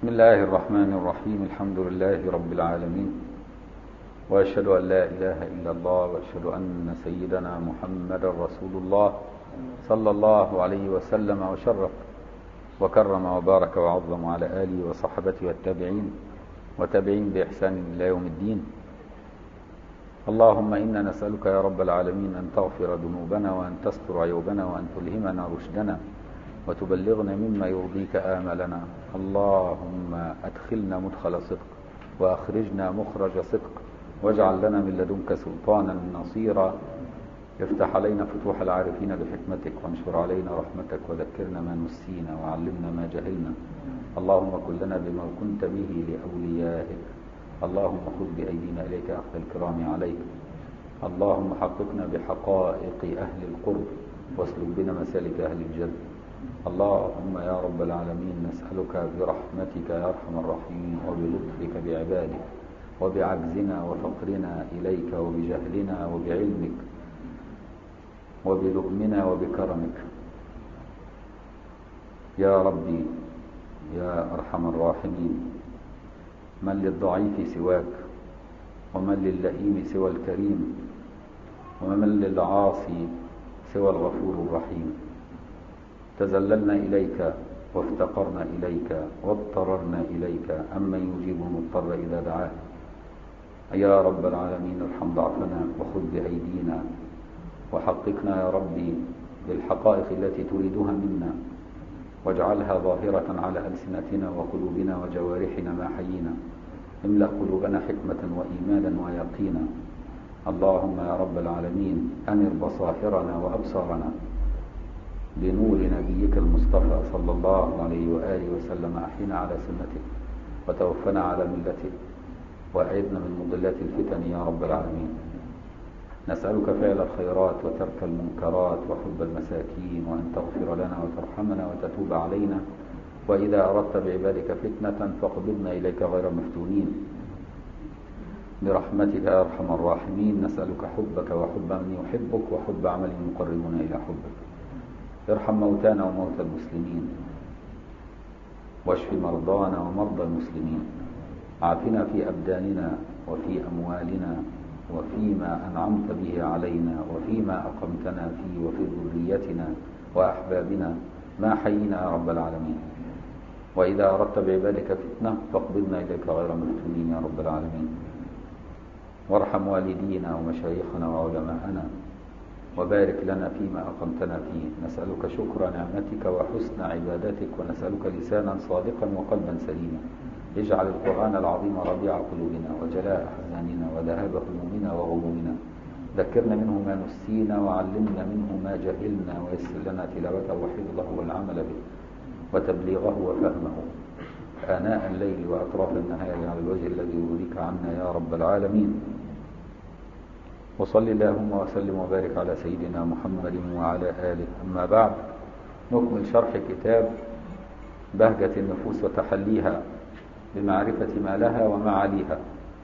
بسم الله الرحمن الرحيم الحمد لله رب العالمين وأشهد أن لا إله إلا الله وأشهد أن سيدنا محمد رسول الله صلى الله عليه وسلم وشرف وكرم وبارك وعظم على آله وصحبه والتابعين وتابعين بإحسان إلى يوم الدين اللهم إنا نسألك يا رب العالمين أن تغفر ذنوبنا وأن تستر عيوبنا وأن تلهمنا رشدنا وتبلغنا مما يرضيك آملنا اللهم أدخلنا مدخل صدق وأخرجنا مخرج صدق واجعل لنا من لدنك سلطانا نصيرا افتح علينا فتوح العارفين بحكمتك وانشر علينا رحمتك وذكرنا ما نسينا وعلمنا ما جهلنا اللهم كن لنا بما كنت به لأوليائك اللهم خذ بأيدينا إليك أخذ الكرام عليك اللهم حققنا بحقائق أهل القرب واسلك بنا مسالك أهل الجنة اللهم يا رب العالمين نسألك برحمتك يا أرحم الراحمين وبلطفك بعبادك وبعجزنا وفقرنا إليك وبجهلنا وبعلمك وبلؤمنا وبكرمك يا ربي يا أرحم الراحمين من للضعيف سواك ومن للئيم سوى الكريم ومن للعاصي سوى الغفور الرحيم تذللنا إليك وافتقرنا إليك واضطررنا إليك أمن يجيب المضطر إذا دعاه يا رب العالمين ارحم ضعفنا وخذ بأيدينا وحققنا يا ربي بالحقائق التي تريدها منا واجعلها ظاهرة على ألسنتنا وقلوبنا وجوارحنا ما حيينا املأ قلوبنا حكمة وإيمانا ويقينا اللهم يا رب العالمين أنر بصائرنا وأبصارنا بنور نبيك المصطفى صلى الله عليه وآله وسلم أحينا على سنته وتوفنا على ملته وأعذنا من مضلات الفتن يا رب العالمين نسألك فعل الخيرات وترك المنكرات وحب المساكين وأن تغفر لنا وترحمنا وتتوب علينا وإذا أردت بعبادك فتنة فاقبضنا إليك غير مفتونين برحمتك يا أرحم الراحمين نسألك حبك وحب من يحبك وحب عمل يقربنا إلى حبك ارحم موتانا وموتى المسلمين واشف مرضانا ومرضى المسلمين عافنا في أبداننا وفي أموالنا وفيما أنعمت به علينا وفيما أقمتنا فيه وفي ذريتنا وأحبابنا ما حيينا يا رب العالمين وإذا أردت بعبادك فتنة فاقبضنا إليك غير مفتونين يا رب العالمين وارحم والدينا ومشايخنا وعلماءنا وبارك لنا فيما أقمتنا فيه نسألك شكر نعمتك وحسن عبادتك ونسألك لسانا صادقا وقلبا سليما اجعل القرآن العظيم ربيع قلوبنا وجلاء أحزاننا وذهاب همومنا وغمومنا ذكرنا منه ما نسينا وعلمنا منه ما جهلنا ويسر لنا تلاوته وحفظه والعمل به وتبليغه وفهمه آناء الليل وأطراف النهار على الوجه الذي يريك عنا يا رب العالمين وصل اللهم وسلم وبارك على سيدنا محمد وعلى آله أما بعد نكمل شرح كتاب بهجة النفوس وتحليها بمعرفة ما لها وما عليها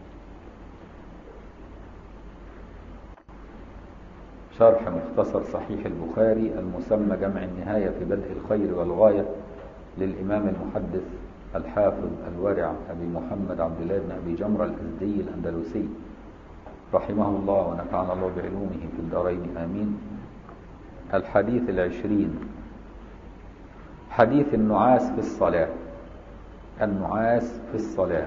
شرح مختصر صحيح البخاري المسمى جمع النهاية في بدء الخير والغاية للإمام المحدث الحافظ الورع أبي محمد عبد الله بن أبي جمرة الأزدي الأندلسي رحمه الله ونفعنا الله بعلومه في الدارين آمين الحديث العشرين حديث النعاس في الصلاة النعاس في الصلاة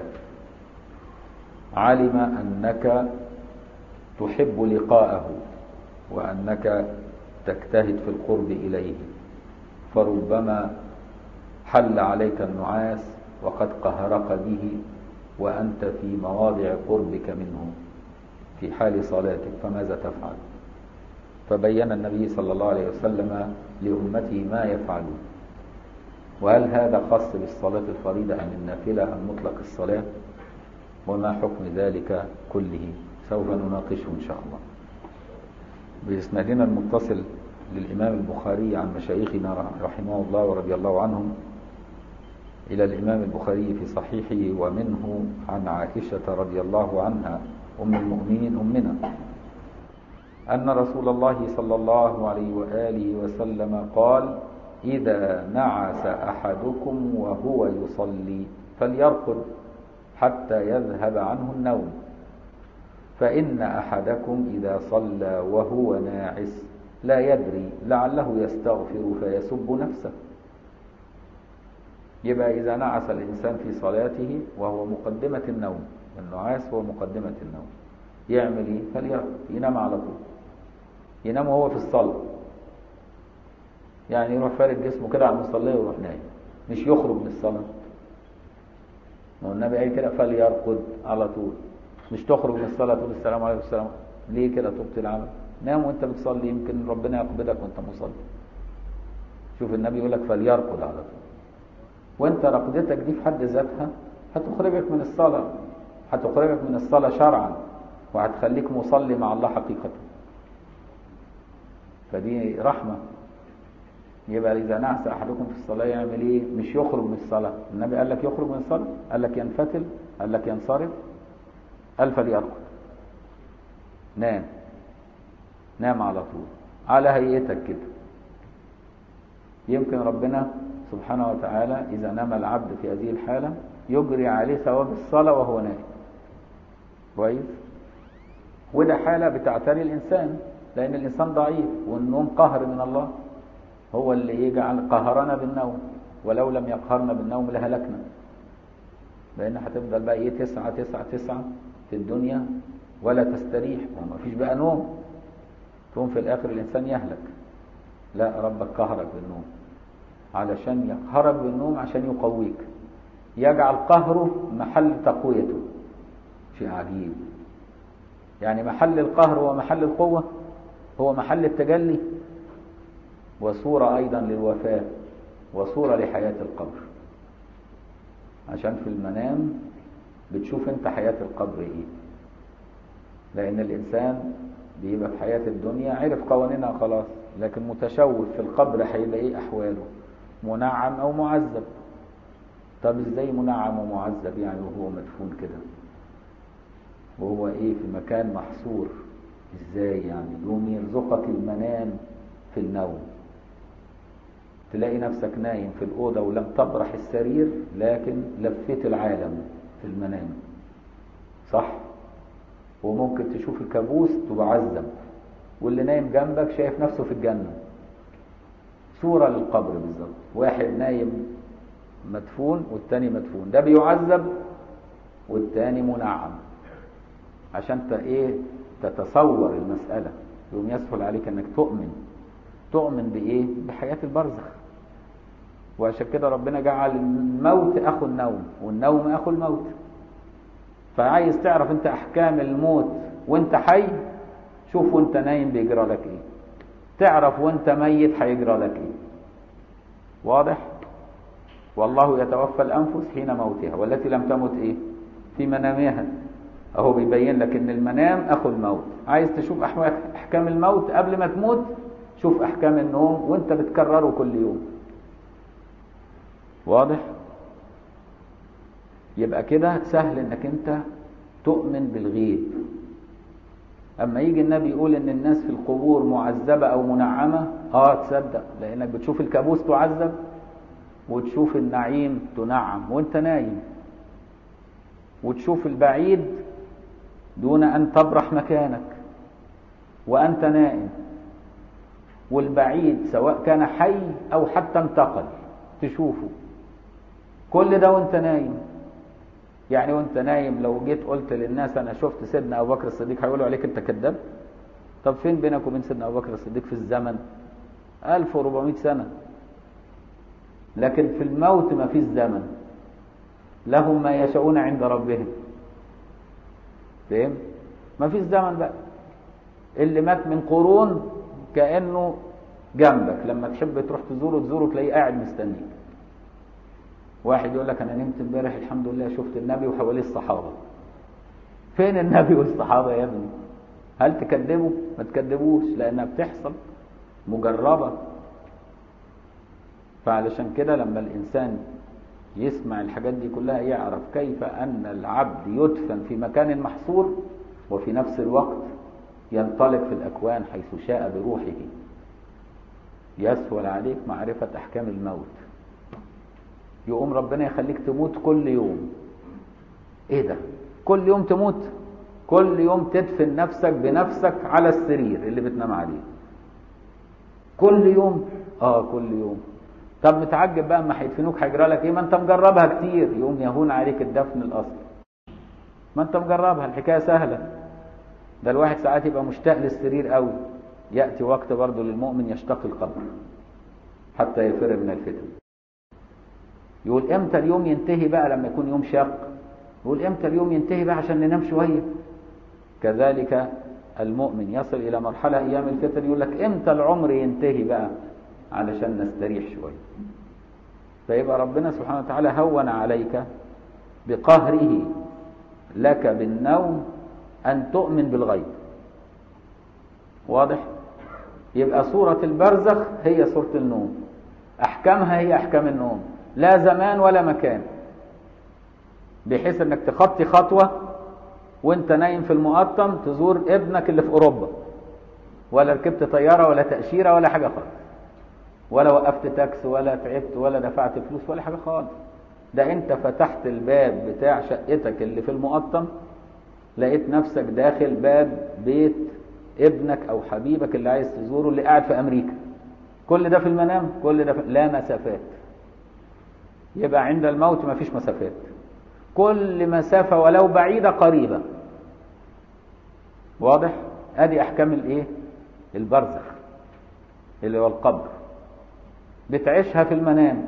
علم أنك تحب لقاءه وأنك تجتهد في القرب إليه فربما حل عليك النعاس وقد قهرك به وأنت في مواضع قربك منه في حال صلاتك فماذا تفعل فبين النبي صلى الله عليه وسلم لأمته ما يفعلون وهل هذا خاص بالصلاة الفريضة أم النافلة أم مطلق الصلاة وما حكم ذلك كله سوف نناقشه إن شاء الله بإسنادنا المتصل للإمام البخاري عن مشايخنا رحمه الله ورضي الله عنهم إلى الإمام البخاري في صحيحه ومنه عن عائشة رضي الله عنها أم المؤمنين أمنا أن رسول الله صلى الله عليه وآله وسلم قال إذا نعس أحدكم وهو يصلي فليرقد حتى يذهب عنه النوم فإن أحدكم إذا صلى وهو ناعس لا يدري لعله يستغفر فيسب نفسه يبقى إذا نعس الإنسان في صلاته وهو مقدمة النوم النعاس هو مقدمة النوم يعمل إيه؟ فليرقد ينام على طول ينام وهو في الصلاة يعني يروح فارد جسمه كده على المصلية ويروح نايم مش يخرج من الصلاة ما هو النبي قال كده فليرقد على طول مش تخرج من الصلاة تقول السلام عليكم السلام ليه كده تبطل العمل نام وانت بتصلي يمكن ربنا يقبضك وانت مصلي شوف النبي يقول لك فليرقد على طول وانت رقدتك دي في حد ذاتها هتخرجك من الصلاة هتخرجك من الصلاة شرعا وهتخليك مصلي مع الله حقيقة فدي رحمة يبقى إذا نعس أحدكم في الصلاة يعمل إيه؟ مش يخرج من الصلاة، النبي قال لك يخرج من الصلاة، قال لك ينفتل، قال لك ينصرف، قال فليرقد. نام. نام على طول، على هيئتك كده. يمكن ربنا سبحانه وتعالى إذا نام العبد في هذه الحالة يجري عليه ثواب الصلاة وهو نائم. كويس؟ وده حالة بتعتري الإنسان، لأن الإنسان ضعيف والنوم قهر من الله. هو اللي يجعل قهرنا بالنوم ولو لم يقهرنا بالنوم لهلكنا لان هتفضل بقى ايه تسعة تسعة تسعة في الدنيا ولا تستريح وما فيش بقى نوم تقوم في الاخر الانسان يهلك لا ربك قهرك بالنوم علشان يقهرك بالنوم عشان يقويك يجعل قهره محل تقويته شيء عجيب يعني محل القهر ومحل القوة هو محل التجلي وصورة أيضا للوفاة وصورة لحياة القبر عشان في المنام بتشوف انت حياة القبر ايه لأن الإنسان بيبقى في حياة الدنيا عرف قوانينها خلاص لكن متشوف في القبر هيبقى ايه أحواله منعم أو معذب طب ازاي منعم ومعذب يعني وهو مدفون كده وهو ايه في مكان محصور ازاي يعني يوم يرزقك المنام في النوم تلاقي نفسك نايم في الأوضة ولم تبرح السرير لكن لفيت العالم في المنام صح وممكن تشوف الكابوس تعذب واللي نايم جنبك شايف نفسه في الجنة صورة للقبر بالظبط واحد نايم مدفون والتاني مدفون ده بيعذب والتاني منعم عشان ايه تتصور المسألة يوم يسهل عليك انك تؤمن تؤمن بايه بحياة البرزخ وعشان كده ربنا جعل الموت اخو النوم والنوم اخو الموت فعايز تعرف انت احكام الموت وانت حي شوف وانت نايم بيجرى لك ايه تعرف وانت ميت هيجرى لك ايه واضح والله يتوفى الانفس حين موتها والتي لم تمت ايه في منامها اهو بيبين لك ان المنام اخو الموت عايز تشوف احكام الموت قبل ما تموت شوف احكام النوم وانت بتكرره كل يوم واضح يبقى كده سهل انك انت تؤمن بالغيب اما يجي النبي يقول ان الناس في القبور معذبة او منعمة اه تصدق لانك بتشوف الكابوس تعذب وتشوف النعيم تنعم وانت نايم وتشوف البعيد دون ان تبرح مكانك وانت نائم والبعيد سواء كان حي او حتى انتقل تشوفه كل ده وانت نايم يعني وانت نايم لو جيت قلت للناس انا شفت سيدنا ابو بكر الصديق هيقولوا عليك انت كذاب طب فين بينك وبين سيدنا ابو بكر الصديق في الزمن 1400 سنة لكن في الموت ما فيش زمن لهم ما يشاءون عند ربهم فهم ما فيش زمن بقى اللي مات من قرون كأنه جنبك لما تحب تروح تزوره تزوره تلاقيه قاعد مستنيك واحد يقول لك انا نمت امبارح الحمد لله شفت النبي وحواليه الصحابه فين النبي والصحابه يا ابني هل تكذبوا ما تكذبوش لانها بتحصل مجربه فعلشان كده لما الانسان يسمع الحاجات دي كلها يعرف كيف ان العبد يدفن في مكان محصور وفي نفس الوقت ينطلق في الاكوان حيث شاء بروحه يسهل عليك معرفه احكام الموت يقوم ربنا يخليك تموت كل يوم ايه ده كل يوم تموت كل يوم تدفن نفسك بنفسك على السرير اللي بتنام عليه كل يوم اه كل يوم طب متعجب بقى اما هيدفنوك هيجرى لك ايه ما انت مجربها كتير يقوم يهون عليك الدفن الاصلي ما انت مجربها الحكايه سهله ده الواحد ساعات يبقى مشتاق للسرير قوي ياتي وقت برضه للمؤمن يشتاق القبر حتى يفر من الفتن يقول امتى اليوم ينتهي بقى لما يكون يوم شاق يقول امتى اليوم ينتهي بقى عشان ننام شويه كذلك المؤمن يصل الى مرحله ايام الفتن يقول لك امتى العمر ينتهي بقى علشان نستريح شويه فيبقى ربنا سبحانه وتعالى هون عليك بقهره لك بالنوم ان تؤمن بالغيب واضح يبقى صورة البرزخ هي صورة النوم احكامها هي احكام النوم لا زمان ولا مكان بحيث انك تخطي خطوة وانت نايم في المقطم تزور ابنك اللي في اوروبا ولا ركبت طيارة ولا تأشيرة ولا حاجة خالص ولا وقفت تاكس ولا تعبت ولا دفعت فلوس ولا حاجة خالص ده انت فتحت الباب بتاع شقتك اللي في المقطم لقيت نفسك داخل باب بيت ابنك او حبيبك اللي عايز تزوره اللي قاعد في امريكا كل ده في المنام كل ده في... لا مسافات يبقى عند الموت ما فيش مسافات كل مسافة ولو بعيدة قريبة واضح ادي احكام الايه البرزخ اللي هو القبر بتعيشها في المنام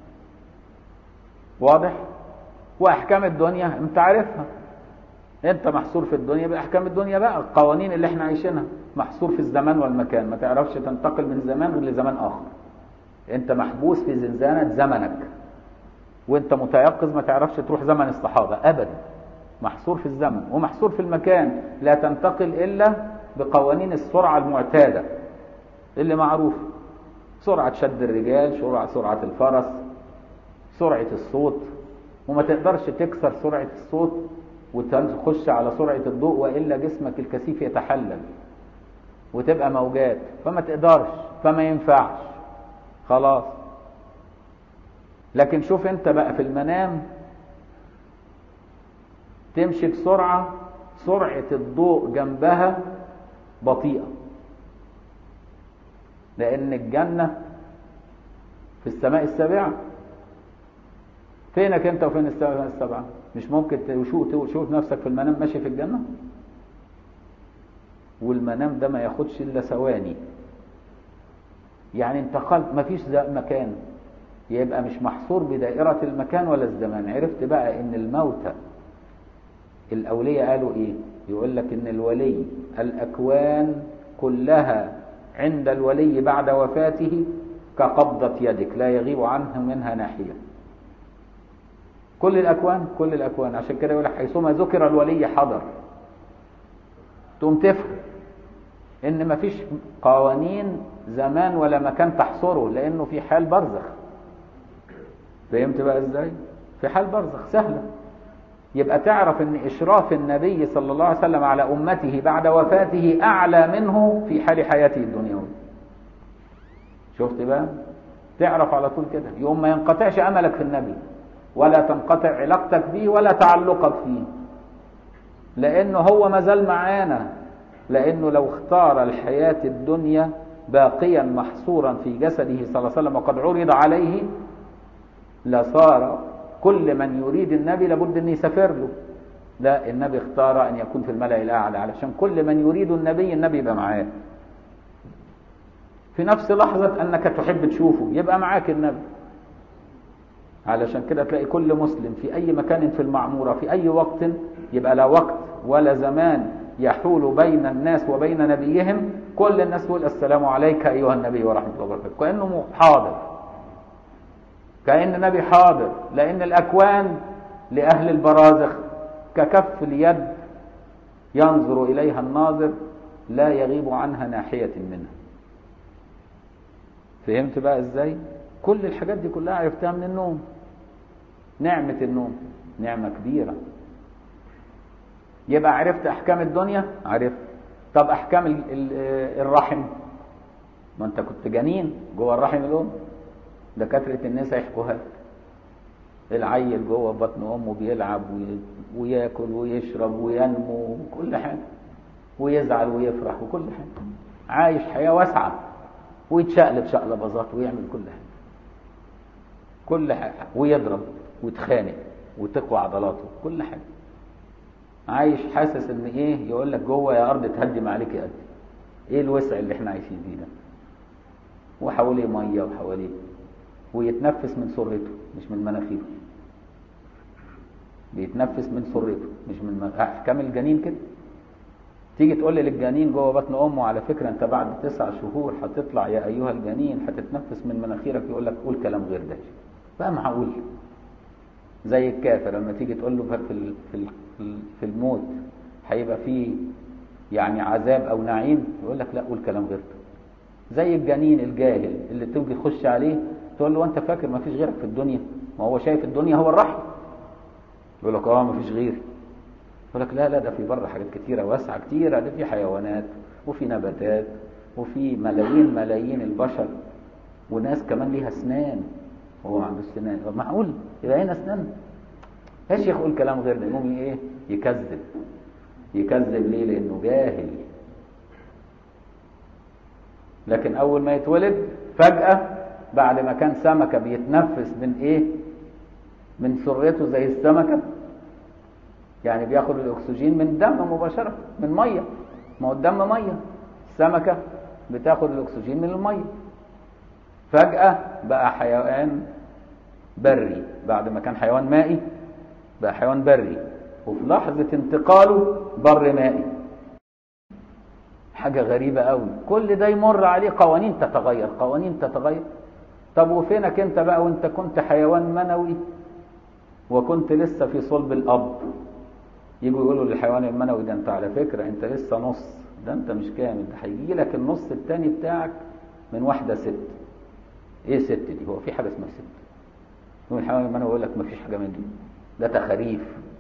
واضح واحكام الدنيا انت عارفها انت محصور في الدنيا باحكام الدنيا بقى القوانين اللي احنا عايشينها محصور في الزمان والمكان ما تعرفش تنتقل من زمان لزمان اخر انت محبوس في زنزانة زمنك وانت متيقظ ما تعرفش تروح زمن الصحابة ابدا محصور في الزمن ومحصور في المكان لا تنتقل الا بقوانين السرعة المعتادة اللي معروف سرعة شد الرجال سرعة سرعة الفرس سرعة الصوت وما تقدرش تكسر سرعة الصوت وتخش على سرعة الضوء وإلا جسمك الكثيف يتحلل وتبقى موجات فما تقدرش فما ينفعش خلاص لكن شوف انت بقى في المنام تمشي بسرعة سرعة الضوء جنبها بطيئة لأن الجنة في السماء السابعة فينك انت وفين السماء السبعة مش ممكن تشوف تشوف نفسك في المنام ماشي في الجنة والمنام ده ما ياخدش الا ثواني يعني انتقلت ما فيش مكان يبقى مش محصور بدائرة المكان ولا الزمان عرفت بقى ان الموتى الاولياء قالوا ايه يقول لك ان الولي الاكوان كلها عند الولي بعد وفاته كقبضة يدك لا يغيب عنه منها ناحية كل الأكوان كل الأكوان عشان كده يقول لك حيثما ذكر الولي حضر تقوم تفهم إن مفيش قوانين زمان ولا مكان تحصره لأنه في حال برزخ فهمت بقى إزاي؟ في حال برزخ سهلة يبقى تعرف ان اشراف النبي صلى الله عليه وسلم على امته بعد وفاته اعلى منه في حال حياته الدنيوية شفت بقى تعرف على طول كده يوم ما ينقطعش املك في النبي ولا تنقطع علاقتك به ولا تعلقك فيه لانه هو ما زال معانا لانه لو اختار الحياة الدنيا باقيا محصورا في جسده صلى الله عليه وسلم وقد عرض عليه لصار كل من يريد النبي لابد ان يسافر له لا النبي اختار ان يكون في الملأ الاعلى علشان كل من يريد النبي النبي يبقى معاه في نفس لحظة انك تحب تشوفه يبقى معاك النبي علشان كده تلاقي كل مسلم في اي مكان في المعمورة في اي وقت يبقى لا وقت ولا زمان يحول بين الناس وبين نبيهم كل الناس تقول السلام عليك ايها النبي ورحمة الله وبركاته كأنه حاضر كأن النبي حاضر لأن الأكوان لأهل البرازخ ككف اليد ينظر إليها الناظر لا يغيب عنها ناحية منها فهمت بقى ازاي كل الحاجات دي كلها عرفتها من النوم نعمة النوم نعمة كبيرة يبقى عرفت أحكام الدنيا عرفت طب أحكام الرحم ما أنت كنت جنين جوه الرحم الأم دكاترة النساء يحكوها العيل جوه بطن امه بيلعب وياكل ويشرب وينمو وكل حاجه ويزعل ويفرح وكل حاجه عايش حياه واسعه ويتشقلب شقلباظات ويعمل كل حاجه كل حاجه ويضرب ويتخانق وتقوى عضلاته كل حاجه عايش حاسس ان ايه يقول لك جوه يا ارض تهدم عليك يا قد ايه الوسع اللي احنا عايشين فيه ده وحواليه ميه وحواليه ويتنفس من سرته مش من مناخيره بيتنفس من سرته مش من من... احكام الجنين كده تيجي تقول لي للجنين جوه بطن امه على فكره انت بعد تسع شهور هتطلع يا ايها الجنين هتتنفس من مناخيرك يقول لك قول كلام غير ده بقى معقول زي الكافر لما تيجي تقول له في ال... في ال... في الموت هيبقى فيه يعني عذاب او نعيم يقول لك لا قول كلام غير ده زي الجنين الجاهل اللي تيجي تخش عليه تقول له انت فاكر ما فيش غيرك في الدنيا ما هو شايف الدنيا هو الرحم يقول لك اه ما فيش غيري يقول لك لا لا ده في بره حاجات كتيره واسعه كتيره ده في حيوانات وفي نباتات وفي ملايين ملايين البشر وناس كمان ليها اسنان هو ما عندوش اسنان معقول يبقى هنا اسنان يا شيخ قول كلام غير ده يقوم ايه يكذب يكذب ليه لانه جاهل لكن اول ما يتولد فجاه بعد ما كان سمكه بيتنفس من ايه من سرته زي السمكه يعني بياخد الاكسجين من الدم مباشره من ميه ما هو الدم ميه السمكه بتاخد الاكسجين من الميه فجاه بقى حيوان بري بعد ما كان حيوان مائي بقى حيوان بري وفي لحظه انتقاله بر مائي حاجه غريبه قوي كل ده يمر عليه قوانين تتغير قوانين تتغير طب وفينك انت بقى وانت كنت حيوان منوي وكنت لسه في صلب الاب يجوا يقولوا للحيوان المنوي ده انت على فكره انت لسه نص ده انت مش كامل ده هيجي لك النص الثاني بتاعك من واحده ست ايه ست دي هو في حاجه اسمها ست يقول الحيوان المنوي يقول لك ما فيش حاجه من دي ده تخاريف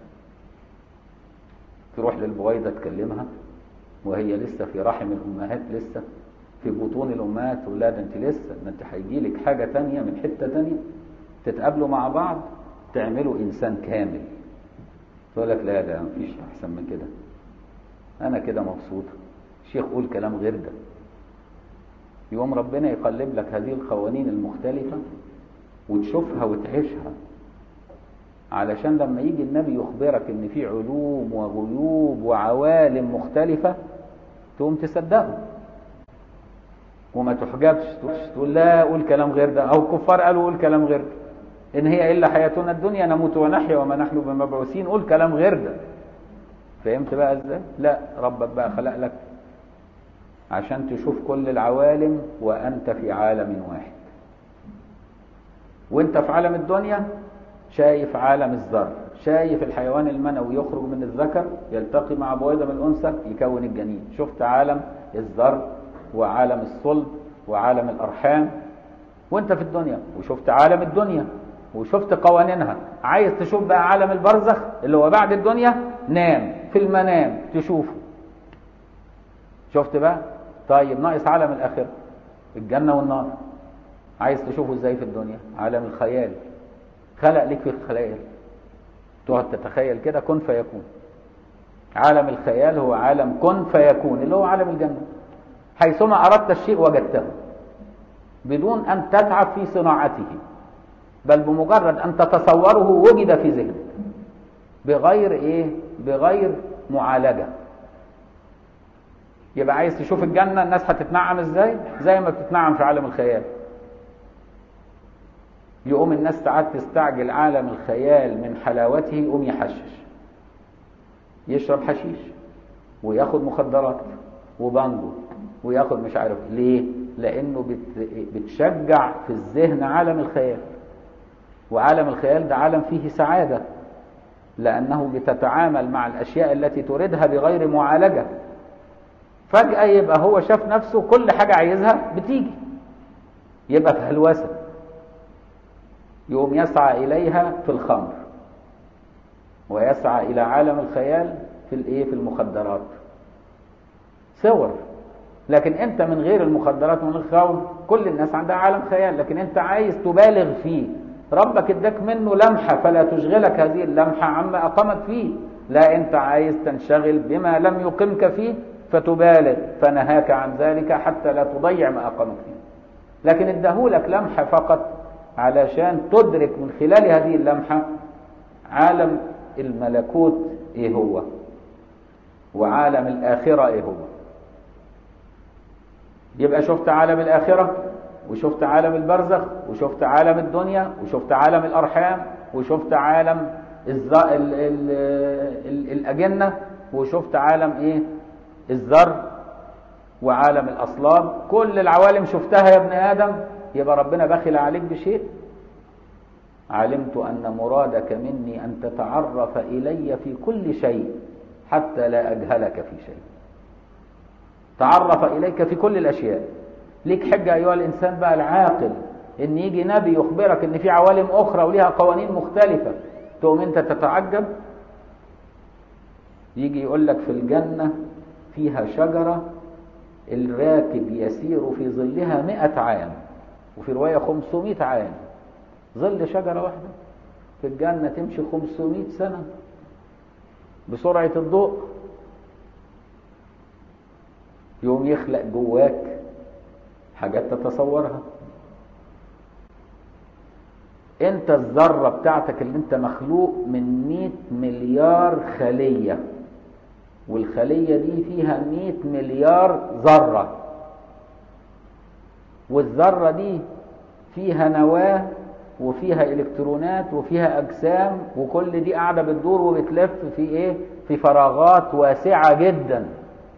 تروح للبويضه تكلمها وهي لسه في رحم الامهات لسه في بطون الامهات تقول لها ده انت لسه ده انت هيجي لك حاجه تانية من حته تانية تتقابلوا مع بعض تعملوا انسان كامل تقول لك لا ده مفيش احسن من كده انا كده مبسوطه الشيخ قول كلام غير ده يقوم ربنا يقلب لك هذه القوانين المختلفه وتشوفها وتعيشها علشان لما يجي النبي يخبرك ان في علوم وغيوب وعوالم مختلفه تقوم تصدقه وما تحجبش تقول لا قول كلام غير ده او كفار قالوا قول كلام غير ده ان هي الا حياتنا الدنيا نموت ونحيا وما نحن بمبعوثين قول كلام غير ده فهمت بقى ازاي لا ربك بقى خلق لك عشان تشوف كل العوالم وانت في عالم واحد وانت في عالم الدنيا شايف عالم الذر شايف الحيوان المنوي يخرج من الذكر يلتقي مع بويضة من الأنثى يكون الجنين شفت عالم الذر وعالم الصلب وعالم الأرحام وانت في الدنيا وشفت عالم الدنيا وشفت قوانينها عايز تشوف بقى عالم البرزخ اللي هو بعد الدنيا نام في المنام تشوفه شفت بقى طيب ناقص عالم الآخرة الجنة والنار عايز تشوفه ازاي في الدنيا عالم الخيال خلق لك في الخيال تقعد تتخيل كده كن فيكون عالم الخيال هو عالم كن فيكون اللي هو عالم الجنة حيثما أردت الشيء وجدته بدون أن تتعب في صناعته بل بمجرد أن تتصوره وجد في ذهنك بغير إيه بغير معالجة يبقى عايز تشوف الجنة الناس هتتنعم ازاي زي ما بتتنعم في عالم الخيال يقوم الناس ساعات تستعجل عالم الخيال من حلاوته يقوم يحشش يشرب حشيش وياخد مخدرات وبانجو وياخد مش عارف ليه لانه بت بتشجع في الذهن عالم الخيال وعالم الخيال ده عالم فيه سعادة لأنه بتتعامل مع الأشياء التي تريدها بغير معالجة فجأة يبقى هو شاف نفسه كل حاجة عايزها بتيجي يبقى في هلوسة يقوم يسعى إليها في الخمر ويسعى إلى عالم الخيال في الإيه في المخدرات صور لكن أنت من غير المخدرات ومن غير الخمر كل الناس عندها عالم خيال لكن أنت عايز تبالغ فيه ربك اداك منه لمحة فلا تشغلك هذه اللمحة عما أقامك فيه لا أنت عايز تنشغل بما لم يقمك فيه فتبالغ فنهاك عن ذلك حتى لا تضيع ما أقامك فيه لكن اداهولك لمحة فقط علشان تدرك من خلال هذه اللمحة عالم الملكوت ايه هو وعالم الآخرة ايه هو يبقى شفت عالم الآخرة وشفت عالم البرزخ وشفت عالم الدنيا وشفت عالم الأرحام وشفت عالم الز... ال... ال... ال... الأجنة وشفت عالم ايه الذر وعالم الأصلاب كل العوالم شفتها يا ابن آدم يبقى ربنا بخل عليك بشيء علمت أن مرادك مني أن تتعرف إلي في كل شيء حتى لا أجهلك في شيء تعرف إليك في كل الأشياء ليك حجة أيها الإنسان بقى العاقل إن يجي نبي يخبرك إن في عوالم أخرى وليها قوانين مختلفة تقوم أنت تتعجب يجي يقول لك في الجنة فيها شجرة الراكب يسير في ظلها مئة عام وفي رواية خمسمائة عام ظل شجرة واحدة في الجنة تمشي خمسمائة سنة بسرعة الضوء يوم يخلق جواك حاجات تتصورها انت الذرة بتاعتك اللي انت مخلوق من 100 مليار خلية والخلية دي فيها 100 مليار ذرة والذرة دي فيها نواة وفيها الكترونات وفيها اجسام وكل دي قاعدة بتدور وبتلف في ايه في فراغات واسعة جدا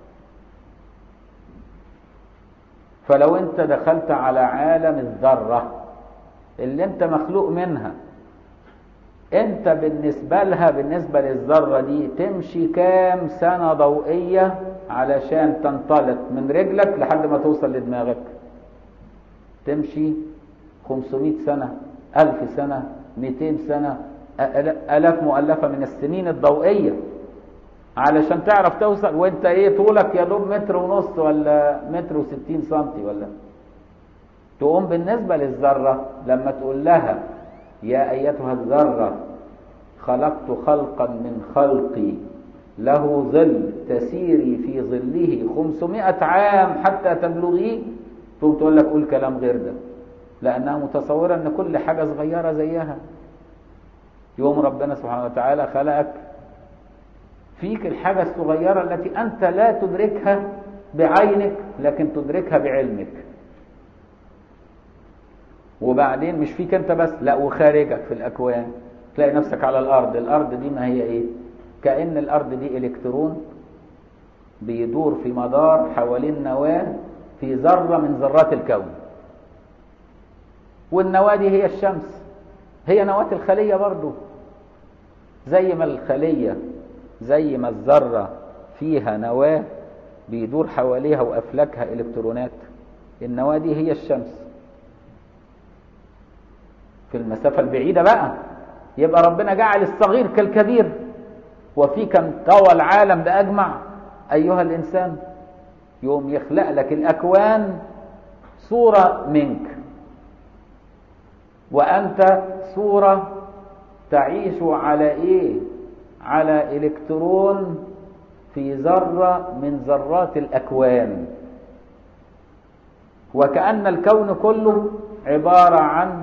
فلو انت دخلت على عالم الذرة اللي انت مخلوق منها انت بالنسبة لها بالنسبة للذرة دي تمشي كام سنة ضوئية علشان تنطلق من رجلك لحد ما توصل لدماغك تمشي 500 سنة ألف سنة 200 سنة ألاف مؤلفة من السنين الضوئية علشان تعرف توصل وانت ايه طولك يا دوب متر ونص ولا متر وستين سنتي ولا تقوم بالنسبة للذرة لما تقول لها يا أيتها الذرة خلقت خلقا من خلقي له ظل تسيري في ظله خمسمائة عام حتى تبلغيه تقوم تقول لك قول كلام غير ده لأنها متصورة أن كل حاجة صغيرة زيها يوم ربنا سبحانه وتعالى خلقك فيك الحاجة الصغيرة التي أنت لا تدركها بعينك لكن تدركها بعلمك وبعدين مش فيك انت بس لا وخارجك في الأكوان تلاقي نفسك على الأرض الأرض دي ما هي ايه كأن الأرض دي إلكترون بيدور في مدار حوالين نواة في ذرة من ذرات الكون والنواة دي هي الشمس هي نواة الخلية برضو زي ما الخلية زي ما الذرة فيها نواة بيدور حواليها وأفلاكها إلكترونات النواة دي هي الشمس في المسافة البعيدة بقى يبقى ربنا جعل الصغير كالكبير وفيك انطوى العالم بأجمع أيها الإنسان يوم يخلق لك الأكوان صورة منك وأنت صورة تعيش على إيه على إلكترون في ذرة من ذرات الأكوان وكأن الكون كله عبارة عن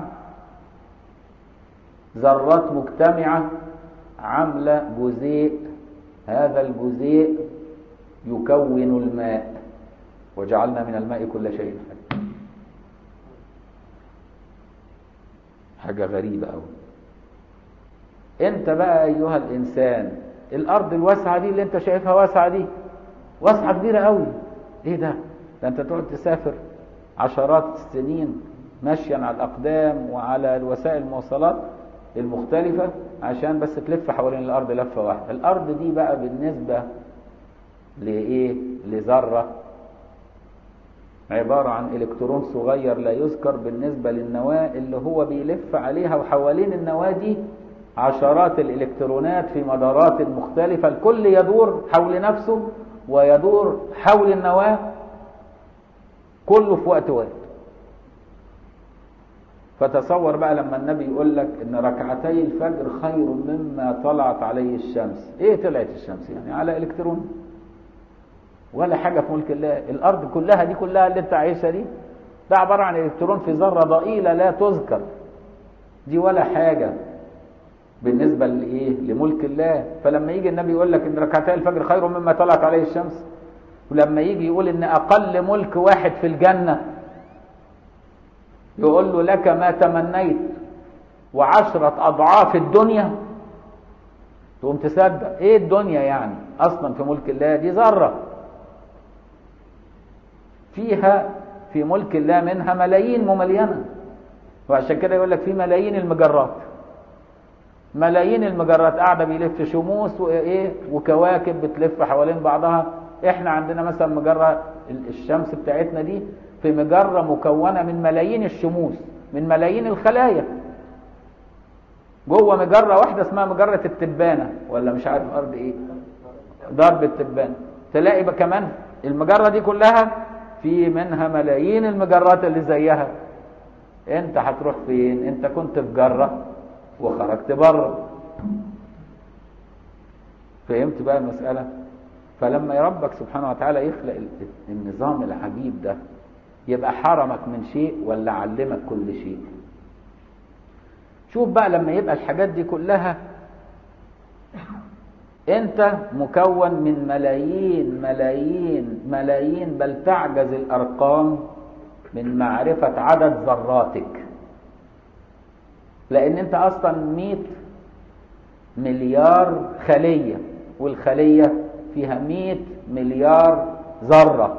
ذرات مجتمعة عاملة جزيء هذا الجزيء يكون الماء وجعلنا من الماء كل شيء حي حاجة غريبة أوي انت بقى ايها الانسان الارض الواسعة دي اللي انت شايفها واسعة دي واسعة كبيرة قوي ايه ده ده انت تقعد تسافر عشرات السنين مشيا على الاقدام وعلى الوسائل المواصلات المختلفة عشان بس تلف حوالين الارض لفة واحدة الارض دي بقى بالنسبة لايه لذرة عبارة عن الكترون صغير لا يذكر بالنسبة للنواة اللي هو بيلف عليها وحوالين النواة دي عشرات الإلكترونات في مدارات مختلفة الكل يدور حول نفسه ويدور حول النواة كله في وقت واحد فتصور بقى لما النبي يقول لك ان ركعتي الفجر خير مما طلعت عليه الشمس ايه طلعت الشمس يعني على الكترون ولا حاجه في ملك الله الارض كلها دي كلها اللي انت عايشها دي ده عباره عن الكترون في ذره ضئيله لا تذكر دي ولا حاجه بالنسبه لايه لملك الله فلما يجي النبي يقول لك ان ركعتي الفجر خير مما طلعت عليه الشمس ولما يجي يقول ان اقل ملك واحد في الجنه يقول له لك ما تمنيت وعشرة أضعاف الدنيا تقوم تصدق إيه الدنيا يعني أصلا في ملك الله دي ذرة فيها في ملك الله منها ملايين مملينة وعشان كده يقول لك في ملايين المجرات ملايين المجرات قاعدة بيلف شموس وإيه وكواكب بتلف حوالين بعضها إحنا عندنا مثلا مجرة الشمس بتاعتنا دي في مجرة مكونة من ملايين الشموس من ملايين الخلايا جوه مجرة واحدة اسمها مجرة التبانة ولا مش عارف أرض إيه ضرب التبانة تلاقي بقى كمان المجرة دي كلها في منها ملايين المجرات اللي زيها انت هتروح فين انت كنت في جرة وخرجت بره فهمت بقى المسألة فلما ربك سبحانه وتعالى يخلق النظام العجيب ده يبقى حرمك من شيء ولا علمك كل شيء شوف بقى لما يبقى الحاجات دي كلها انت مكون من ملايين ملايين ملايين بل تعجز الارقام من معرفة عدد ذراتك لان انت اصلا 100 مليار خلية والخلية فيها 100 مليار ذرة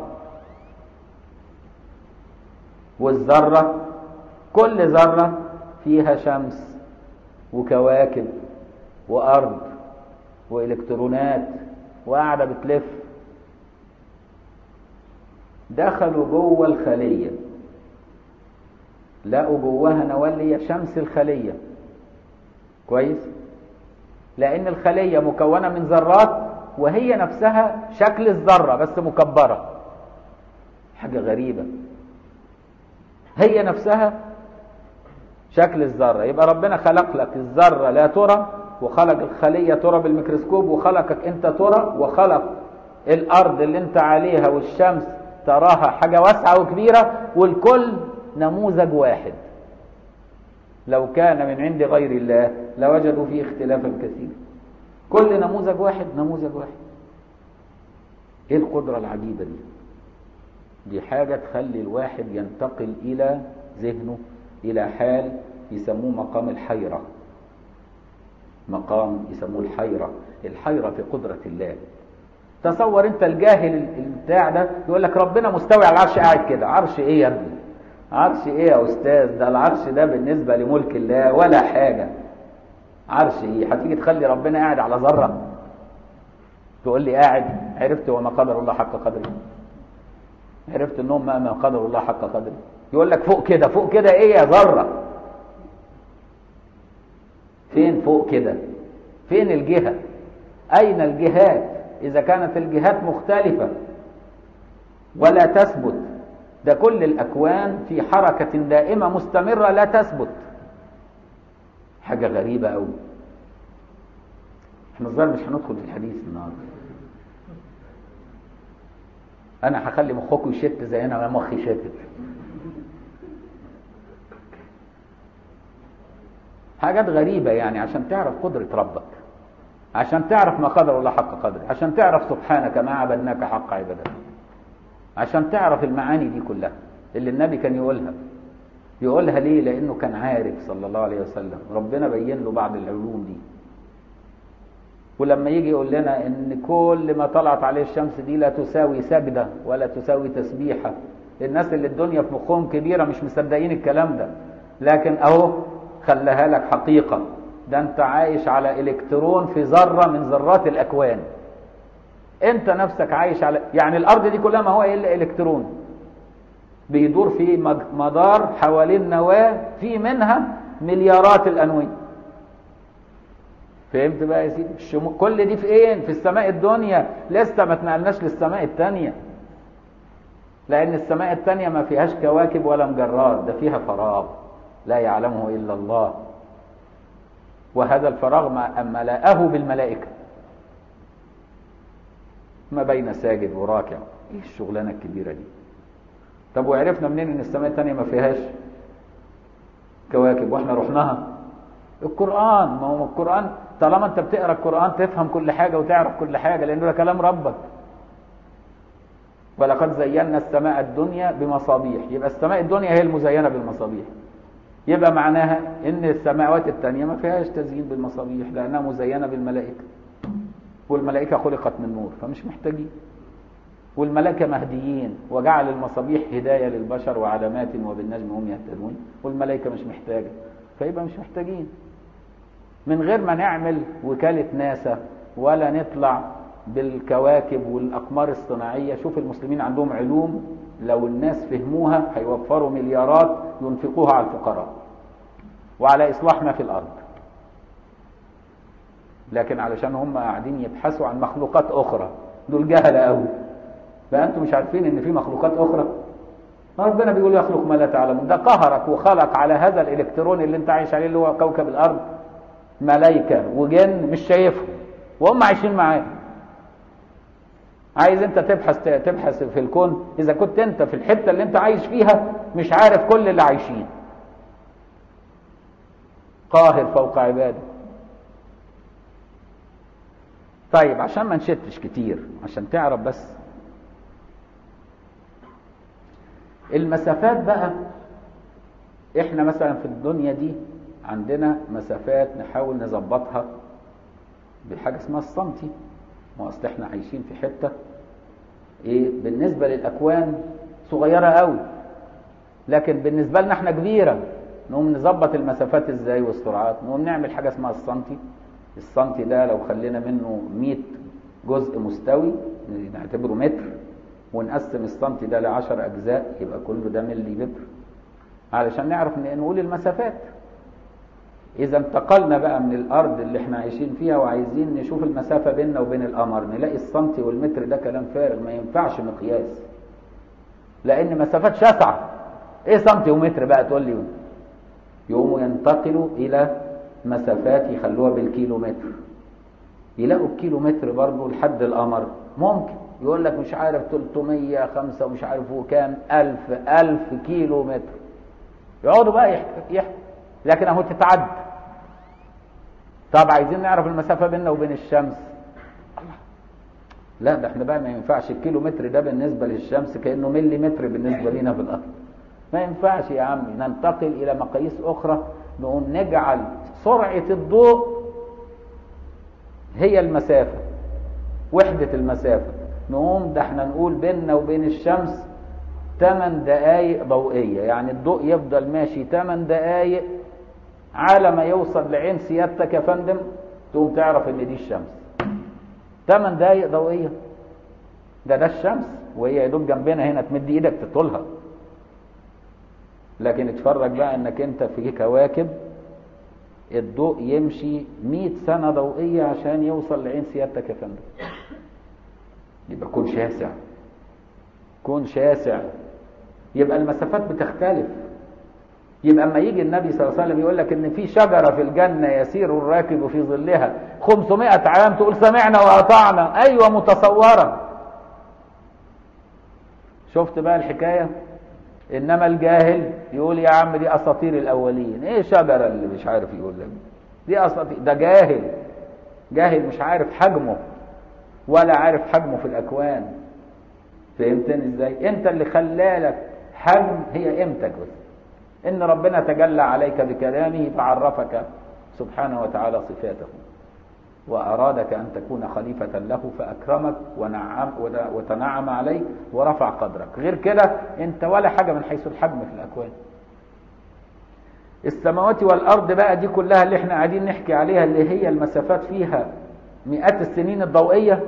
والذرة كل ذرة فيها شمس وكواكب وأرض وإلكترونات وقاعدة بتلف دخلوا جوه الخلية لقوا جواها نوال شمس الخلية كويس لأن الخلية مكونة من ذرات وهي نفسها شكل الذرة بس مكبرة حاجة غريبة هي نفسها شكل الذرة يبقى ربنا خلق لك الذرة لا ترى وخلق الخلية ترى بالميكروسكوب وخلقك انت ترى وخلق الارض اللي انت عليها والشمس تراها حاجة واسعة وكبيرة والكل نموذج واحد لو كان من عند غير الله لوجدوا فيه اختلافا كثيرا كل نموذج واحد نموذج واحد ايه القدرة العجيبة دي دي حاجة تخلي الواحد ينتقل إلى ذهنه إلى حال يسموه مقام الحيرة مقام يسموه الحيرة الحيرة في قدرة الله تصور انت الجاهل البتاع ده يقول لك ربنا مستوي على العرش قاعد كده عرش ايه يا ابني عرش ايه يا استاذ ده العرش ده بالنسبة لملك الله ولا حاجة عرش ايه هتيجي تخلي ربنا قاعد على ذرة تقول لي قاعد عرفت وما قدر الله حق قدره عرفت انهم ما قدر الله حق قدره يقول لك فوق كده فوق كده ايه يا ذره فين فوق كده فين الجهه اين الجهات اذا كانت الجهات مختلفه ولا تثبت ده كل الاكوان في حركه دائمه مستمره لا تثبت حاجه غريبه قوي احنا الظاهر مش هندخل في الحديث النهارده انا هخلي مخكم يشت زي انا مخي شاتت حاجات غريبة يعني عشان تعرف قدرة ربك عشان تعرف ما قدر الله حق قدره عشان تعرف سبحانك ما عبدناك حق عبادتك عشان تعرف المعاني دي كلها اللي النبي كان يقولها يقولها ليه لانه كان عارف صلى الله عليه وسلم ربنا بين له بعض العلوم دي ولما يجي يقول لنا ان كل ما طلعت عليه الشمس دي لا تساوي سجده ولا تساوي تسبيحه الناس اللي الدنيا في مخهم كبيره مش مصدقين الكلام ده لكن اهو خلاها لك حقيقه ده انت عايش على الكترون في ذره من ذرات الاكوان انت نفسك عايش على يعني الارض دي كلها ما هو الا الكترون بيدور في مدار حوالين نواه في منها مليارات الانويه فهمت بقى يا سيدي الشمو... كل دي في ايه في السماء الدنيا لسه ما اتنقلناش للسماء الثانيه لان السماء الثانيه ما فيهاش كواكب ولا مجرات ده فيها فراغ لا يعلمه إلا الله وهذا الفراغ ملأه بالملائكة ما بين ساجد وراكع ايه الشغلانة الكبيرة دي طب وعرفنا منين ان السماء التانية ما فيهاش كواكب واحنا رحناها القرآن ما هو القرآن طالما انت بتقرا القرآن تفهم كل حاجة وتعرف كل حاجة لأنه ده كلام ربك ولقد زينا السماء الدنيا بمصابيح يبقى السماء الدنيا هي المزينة بالمصابيح يبقى معناها ان السماوات التانية ما فيهاش تزيين بالمصابيح لأنها مزينة بالملائكة والملائكة خلقت من نور فمش محتاجين والملائكة مهديين وجعل المصابيح هداية للبشر وعلامات وبالنجم هم يهتدون والملائكة مش محتاجة فيبقى مش محتاجين من غير ما نعمل وكالة ناسا ولا نطلع بالكواكب والأقمار الصناعية شوف المسلمين عندهم علوم لو الناس فهموها هيوفروا مليارات ينفقوها على الفقراء وعلى إصلاح ما في الأرض لكن علشان هم قاعدين يبحثوا عن مخلوقات أخرى دول جهلة قوي بقى أنتم مش عارفين إن في مخلوقات أخرى ربنا بيقول يخلق ما لا تعلمون ده قهرك وخلق على هذا الإلكترون اللي أنت عايش عليه اللي هو كوكب الأرض ملائكة وجن مش شايفهم وهم عايشين معاه عايز انت تبحث تبحث في الكون اذا كنت انت في الحته اللي انت عايش فيها مش عارف كل اللي عايشين قاهر فوق عباده طيب عشان ما نشتش كتير عشان تعرف بس المسافات بقى احنا مثلا في الدنيا دي عندنا مسافات نحاول نظبطها بحاجه اسمها السنتي ما اصل احنا عايشين في حته ايه بالنسبه للاكوان صغيره قوي لكن بالنسبه لنا احنا كبيره نقوم نظبط المسافات ازاي والسرعات نقوم نعمل حاجه اسمها السنتي السنتي ده لو خلينا منه 100 جزء مستوي نعتبره متر ونقسم السنتي ده ل 10 اجزاء يبقى كله ده ملي متر علشان نعرف نقول المسافات إذا انتقلنا بقى من الأرض اللي احنا عايشين فيها وعايزين نشوف المسافة بيننا وبين القمر نلاقي السنتي والمتر ده كلام فارغ ما ينفعش مقياس لأن مسافات شاسعة إيه سنتي ومتر بقى تقول لي يقوموا ينتقلوا إلى مسافات يخلوها بالكيلو متر يلاقوا الكيلو متر برضه لحد القمر ممكن يقول لك مش عارف 305 ومش عارف وكام ألف ألف كيلو متر يقعدوا بقى يحكوا يحكوا لكن اهو تتعد طب عايزين نعرف المسافة بيننا وبين الشمس لا ده احنا بقى ما ينفعش الكيلو متر ده بالنسبة للشمس كأنه ملي متر بالنسبة لنا في الأرض ما ينفعش يا عمي ننتقل إلى مقاييس أخرى نقوم نجعل سرعة الضوء هي المسافة وحدة المسافة نقوم ده احنا نقول بيننا وبين الشمس 8 دقايق ضوئية يعني الضوء يفضل ماشي 8 دقايق على ما يوصل لعين سيادتك يا فندم تقوم تعرف ان دي الشمس 8 دقايق ضوئية ده ده الشمس وهي يا دوب جنبنا هنا تمد ايدك تطولها لكن اتفرج بقى انك انت في كواكب الضوء يمشي 100 سنة ضوئية عشان يوصل لعين سيادتك يا فندم يبقى كون شاسع كون شاسع يبقى المسافات بتختلف يبقى اما يجي النبي صلى الله عليه وسلم يقول لك ان في شجره في الجنه يسير الراكب في ظلها 500 عام تقول سمعنا واطعنا ايوه متصوره شفت بقى الحكايه انما الجاهل يقول يا عم دي اساطير الاولين ايه شجره اللي مش عارف يقول لك دي اساطير ده جاهل جاهل مش عارف حجمه ولا عارف حجمه في الاكوان فهمتني ازاي انت اللي خلالك حجم هي قيمتك بس ان ربنا تجلى عليك بكلامه فعرفك سبحانه وتعالى صفاته وارادك ان تكون خليفه له فاكرمك ونعم وتنعم عليك ورفع قدرك غير كده انت ولا حاجه من حيث الحجم في الاكوان السماوات والارض بقى دي كلها اللي احنا قاعدين نحكي عليها اللي هي المسافات فيها مئات السنين الضوئيه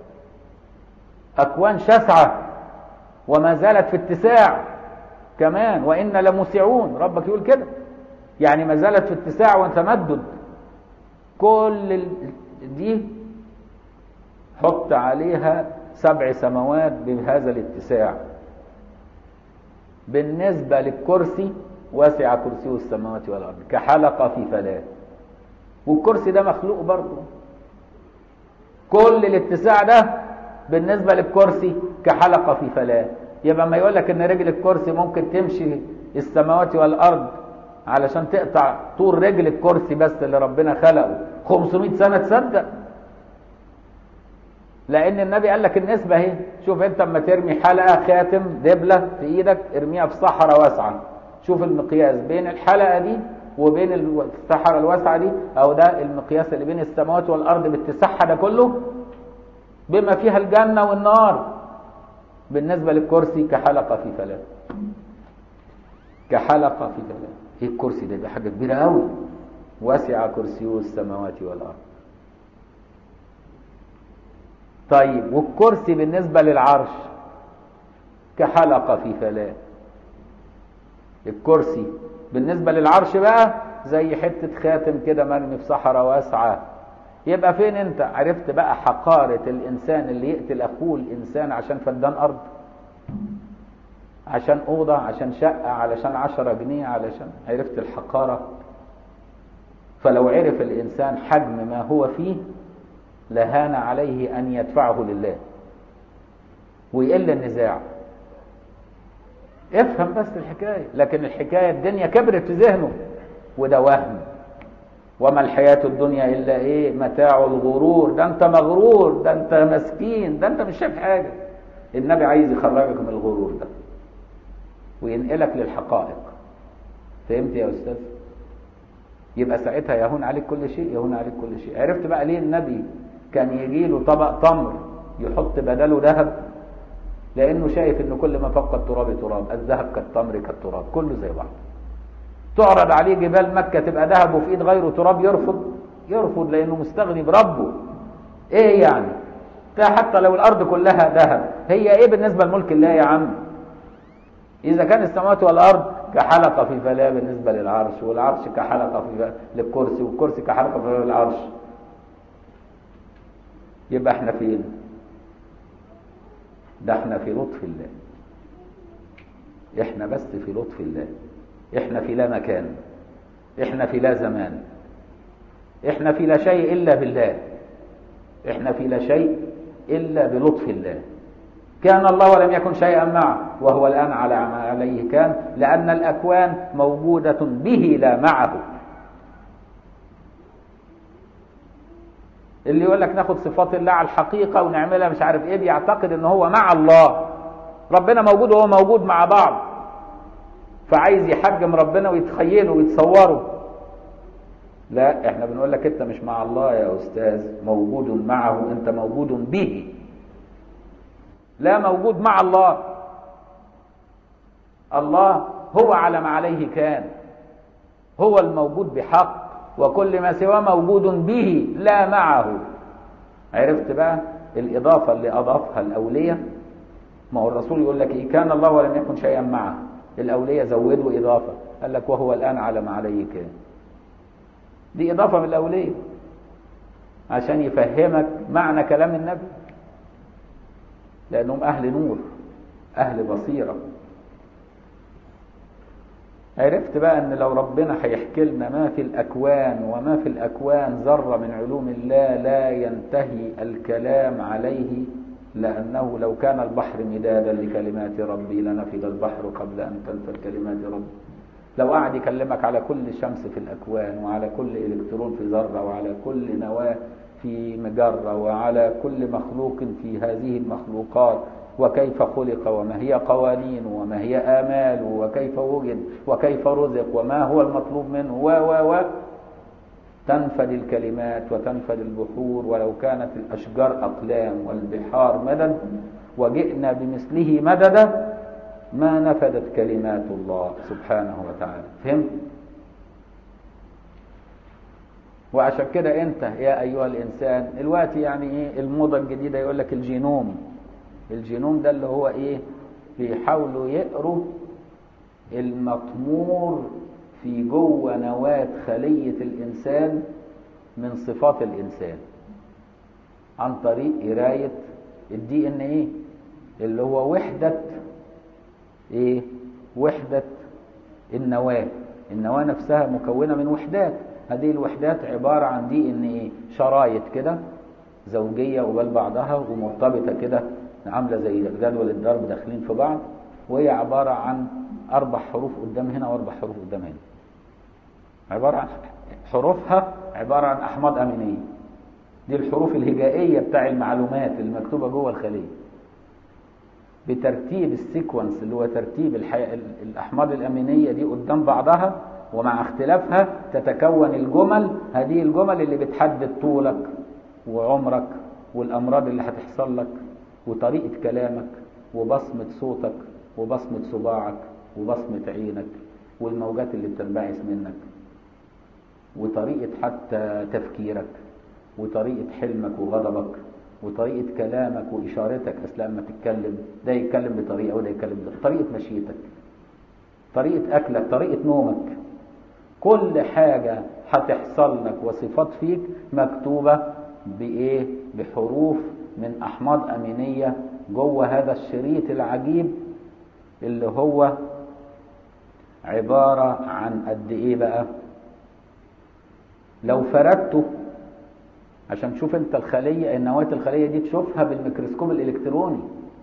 اكوان شاسعه وما زالت في اتساع كمان وإن لموسعون ربك يقول كده يعني ما زالت في اتساع وتمدد كل دي حط عليها سبع سماوات بهذا الاتساع بالنسبة للكرسي وسع كرسيه السماوات والارض كحلقه في فلاه والكرسي ده مخلوق برضه كل الاتساع ده بالنسبه للكرسي كحلقه في فلاه يبقى ما يقول لك ان رجل الكرسي ممكن تمشي السماوات والارض علشان تقطع طول رجل الكرسي بس اللي ربنا خلقه 500 سنه تصدق لان النبي قال لك النسبه اهي شوف انت اما ترمي حلقه خاتم دبله في ايدك ارميها في صحراء واسعه شوف المقياس بين الحلقه دي وبين الصحراء الواسعه دي او ده المقياس اللي بين السماوات والارض باتساعها ده كله بما فيها الجنه والنار بالنسبه للكرسي كحلقه في فلاه كحلقه في فلاه ايه الكرسي ده ده حاجه كبيره قوي وسع كرسيه السماوات والارض طيب والكرسي بالنسبة للعرش كحلقة في فلاة الكرسي بالنسبة للعرش بقى زي حتة خاتم كده مرمي في صحراء واسعة يبقى فين انت عرفت بقى حقارة الانسان اللي يقتل اخوه الانسان عشان فدان ارض عشان اوضة عشان شقة علشان عشرة جنيه علشان عرفت الحقارة فلو عرف الانسان حجم ما هو فيه لهان عليه أن يدفعه لله ويقل النزاع افهم بس الحكاية لكن الحكاية الدنيا كبرت في ذهنه وده وهم وما الحياة الدنيا إلا إيه متاع الغرور ده أنت مغرور ده أنت مسكين ده أنت مش شايف حاجة النبي عايز يخرجك من الغرور ده وينقلك للحقائق فهمت يا أستاذ يبقى ساعتها يهون عليك كل شيء يهون عليك كل شيء عرفت بقى ليه النبي كان يجي له طبق تمر يحط بداله ذهب لانه شايف ان كل ما فوق التراب تراب الذهب كالتمر كالتراب كله زي بعض تعرض عليه جبال مكه تبقى ذهب وفي ايد غيره تراب يرفض يرفض لانه مستغني بربه ايه يعني ده حتى لو الارض كلها ذهب هي ايه بالنسبه لملك الله يا عم اذا كان السماوات والارض كحلقه في فلاه بالنسبه للعرش والعرش كحلقه في للكرسي والكرسي كحلقه في العرش يبقى احنا فين ده احنا في لطف الله احنا بس في لطف الله احنا في لا مكان احنا في لا زمان احنا في لا شيء الا بالله احنا في لا شيء الا بلطف الله كان الله ولم يكن شيئا معه وهو الان على ما عليه كان لان الاكوان موجوده به لا معه اللي يقول لك ناخد صفات الله على الحقيقه ونعملها مش عارف ايه بيعتقد ان هو مع الله ربنا موجود وهو موجود مع بعض فعايز يحجم ربنا ويتخيله ويتصوره لا احنا بنقول لك انت مش مع الله يا استاذ موجود معه انت موجود به لا موجود مع الله الله هو على ما عليه كان هو الموجود بحق وكل ما سواه موجود به لا معه عرفت بقى الإضافة اللي أضافها الأولية ما هو الرسول يقول لك إيه كان الله ولم يكن شيئا معه الأولية زودوا إضافة قال لك وهو الآن على ما عليه كان دي إضافة من الأولية عشان يفهمك معنى كلام النبي لأنهم أهل نور أهل بصيرة عرفت بقى ان لو ربنا هيحكي لنا ما في الاكوان وما في الاكوان ذره من علوم الله لا ينتهي الكلام عليه لانه لو كان البحر مدادا لكلمات ربي لنفد البحر قبل ان تنفد كلمات ربي لو قعد يكلمك على كل شمس في الاكوان وعلى كل الكترون في ذره وعلى كل نواه في مجره وعلى كل مخلوق في هذه المخلوقات وكيف خلق وما هي قوانين وما هي آمال وكيف وجد وكيف رزق وما هو المطلوب منه و و و تنفد الكلمات وتنفد البحور ولو كانت الأشجار أقلام والبحار مدد وجئنا بمثله مددا ما نفدت كلمات الله سبحانه وتعالى فهمت؟ وعشان كده انت يا ايها الانسان الوقت يعني ايه الموضه الجديده يقول لك الجينوم الجينوم ده اللي هو ايه بيحاولوا يقروا المطمور في جوه نواة خلية الإنسان من صفات الإنسان عن طريق قراية الدي ان ايه اللي هو وحدة ايه وحدة النواة النواة نفسها مكونة من وحدات هذه الوحدات عبارة عن دي ان ايه شرايط كده زوجية قبال بعضها ومرتبطة كده عاملة زي جدول الضرب داخلين في بعض وهي عبارة عن أربع حروف قدام هنا وأربع حروف قدام هنا عبارة عن حروفها عبارة عن أحماض أمينية دي الحروف الهجائية بتاع المعلومات المكتوبة جوه الخلية بترتيب السيكونس اللي هو ترتيب الحي... الأحماض الأمينية دي قدام بعضها ومع اختلافها تتكون الجمل هذه الجمل اللي بتحدد طولك وعمرك والأمراض اللي هتحصل لك وطريقة كلامك وبصمة صوتك وبصمة صباعك وبصمة عينك والموجات اللي بتنبعث منك وطريقة حتى تفكيرك وطريقة حلمك وغضبك وطريقة كلامك وإشارتك أثناء ما تتكلم ده يتكلم بطريقة وده يتكلم بطريقة طريقة مشيتك طريقة أكلك طريقة نومك كل حاجة هتحصل لك وصفات فيك مكتوبة بإيه بحروف من أحماض أمينية جوه هذا الشريط العجيب اللي هو عبارة عن قد إيه بقى لو فردته عشان تشوف انت الخلية النواة الخلية دي تشوفها بالميكروسكوب الإلكتروني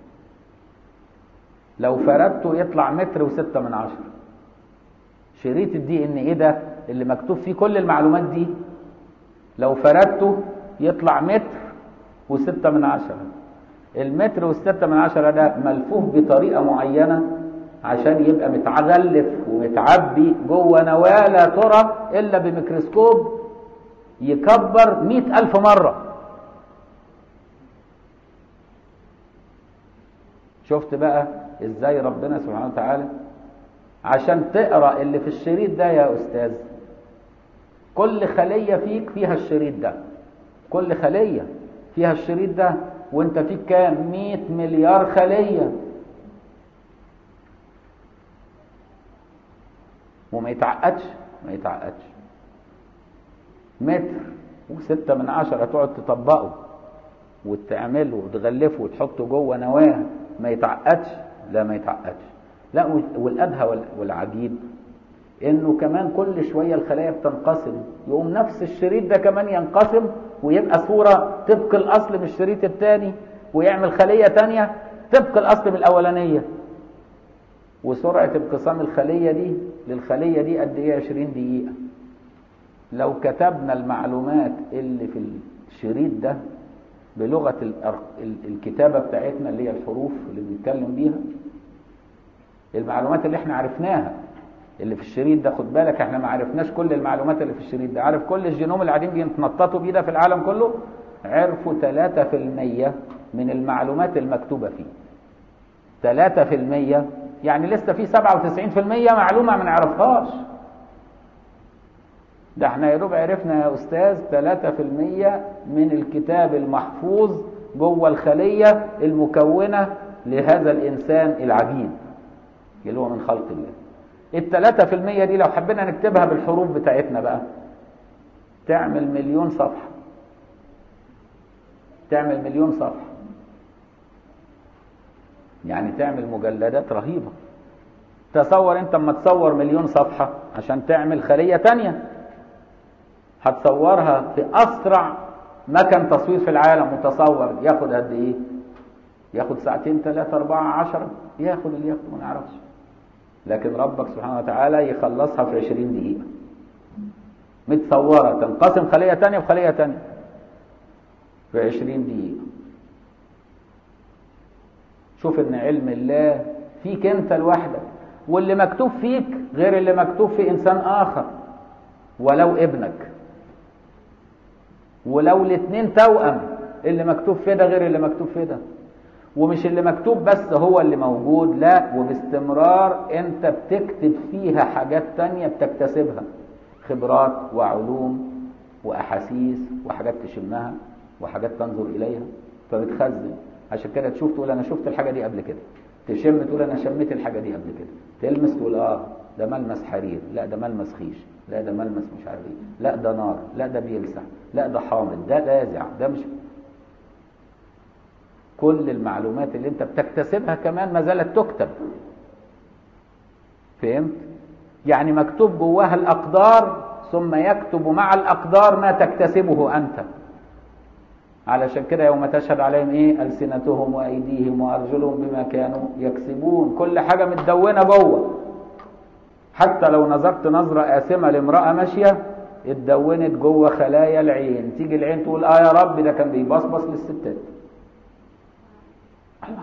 لو فردته يطلع متر وستة من عشرة شريط الدي ان ايه ده اللي مكتوب فيه كل المعلومات دي لو فردته يطلع متر وستة من عشرة المتر والستة من عشرة ده ملفوف بطريقة معينة عشان يبقى متغلف ومتعبي جوه نواة لا ترى إلا بميكروسكوب يكبر مئة ألف مرة شفت بقى ازاي ربنا سبحانه وتعالى عشان تقرا اللي في الشريط ده يا استاذ كل خليه فيك فيها الشريط ده كل خليه فيها الشريط ده وانت فيك كام 100 مليار خليه وما يتعقدش ما يتعقدش متر وستة من عشرة تقعد تطبقه وتعمله وتغلفه وتحطه جوه نواه ما يتعقدش لا ما يتعقدش لا والأدهى والعجيب انه كمان كل شوية الخلايا بتنقسم يقوم نفس الشريط ده كمان ينقسم ويبقى صورة طبق الأصل من الشريط الثاني ويعمل خلية تانية طبق الأصل من الأولانية وسرعة انقسام الخلية دي للخلية دي قد ايه 20 دقيقة لو كتبنا المعلومات اللي في الشريط ده بلغة الكتابة بتاعتنا اللي هي الحروف اللي بنتكلم بيها المعلومات اللي احنا عرفناها اللي في الشريط ده خد بالك احنا ما عرفناش كل المعلومات اللي في الشريط ده عارف كل الجينوم اللي قاعدين بيتنططوا بيه ده في العالم كله عرفوا 3% من المعلومات المكتوبة فيه 3% يعني لسه في 97% معلومة ما نعرفهاش ده احنا يا دوب عرفنا يا استاذ 3% من الكتاب المحفوظ جوه الخلية المكونة لهذا الإنسان العجيب اللي هو من خلق الله التلاتة في المية دي لو حبينا نكتبها بالحروف بتاعتنا بقى تعمل مليون صفحة تعمل مليون صفحة يعني تعمل مجلدات رهيبة تصور انت اما تصور مليون صفحة عشان تعمل خلية تانية هتصورها في اسرع مكان تصوير في العالم متصور ياخد قد ايه ياخد ساعتين ثلاثة أربعة عشرة ياخد اللي ياخده ما نعرفش لكن ربك سبحانه وتعالى يخلصها في عشرين دقيقة متصورة تنقسم خلية تانية بخلية تانية في عشرين دقيقة شوف ان علم الله فيك انت لوحدك واللي مكتوب فيك غير اللي مكتوب في انسان اخر ولو ابنك ولو الاثنين توأم اللي مكتوب في ده غير اللي مكتوب في ده ومش اللي مكتوب بس هو اللي موجود لا وباستمرار انت بتكتب فيها حاجات تانية بتكتسبها خبرات وعلوم واحاسيس وحاجات تشمها وحاجات تنظر اليها فبتخزن عشان كده تشوف تقول انا شفت الحاجه دي قبل كده تشم تقول انا شميت الحاجه دي قبل كده تلمس تقول اه ده ملمس حرير لا ده ملمس خيش لا ده ملمس مش عارف ايه لا ده نار لا ده بيلسع لا ده حامض ده لاذع ده مش كل المعلومات اللي انت بتكتسبها كمان ما زالت تكتب فهمت يعني مكتوب جواها الأقدار ثم يكتب مع الأقدار ما تكتسبه أنت علشان كده يوم تشهد عليهم ايه ألسنتهم وأيديهم وأرجلهم بما كانوا يكسبون كل حاجة متدونة جوه حتى لو نظرت نظرة آثمة لامرأة ماشية اتدونت جوه خلايا العين تيجي العين تقول اه يا رب ده كان بيبصبص للستات الله